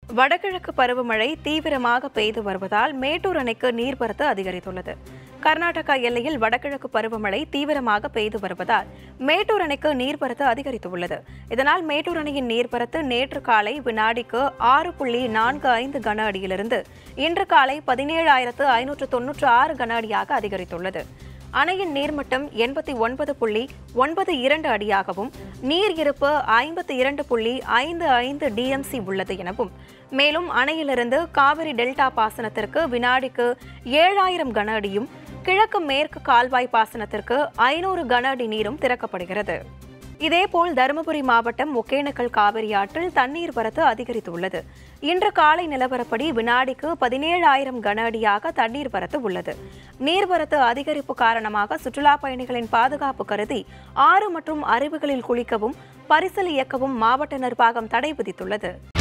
வடகிழக்கு பருவமழை தீவிரமாக பெய்து வருவதால் மேட்டூர் அணைக்கு நீர்வரத்து அதிகரித்துள்ளது கர்நாடகா எல்லையில் வடகிழக்கு பருவமழை தீவிரமாக பெய்து வருவதால் மேட்டூர் அணைக்கு நீர்வரத்து அதிகரித்துள்ளது இதனால் மேட்டூர் அணையின் நீர்வரத்து நேற்று காலை வினாடிக்கு ஆறு புள்ளி நான்கு ஐந்து கன அடியிலிருந்து இன்று காலை பதினேழாயிரத்து ஐநூற்று தொன்னூற்று ஆறு கன அடியாக அதிகரித்துள்ளது அணையின் நீர்மட்டம் எண்பத்தி ஒன்பது புள்ளி ஒன்பது இரண்டு அடியாகவும் நீர் இருப்பு ஐம்பத்தி இரண்டு புள்ளி ஐந்து ஐந்து டிஎம்சி உள்ளது எனவும் மேலும் அணையிலிருந்து காவிரி டெல்டா பாசனத்திற்கு வினாடிக்கு ஏழாயிரம் கன அடியும் கிழக்கு மேற்கு கால்வாய் பாசனத்திற்கு ஐநூறு கன அடி நீரும் திறக்கப்படுகிறது இதேபோல் தருமபுரி மாவட்டம் ஒகேனக்கல் காவிரி ஆற்றில் தண்ணீர் வரத்து அதிகரித்துள்ளது இன்று காலை நிலவரப்படி வினாடிக்கு பதினேழாயிரம் கன அடியாக தண்ணீர் வரத்து உள்ளது நீர்வரத்து அதிகரிப்பு காரணமாக சுற்றுலா பயணிகளின் பாதுகாப்பு கருதி ஆறு மற்றும் அருவிகளில் குளிக்கவும் பரிசல் இயக்கவும் மாவட்ட நிர்வாகம் தடை விதித்துள்ளது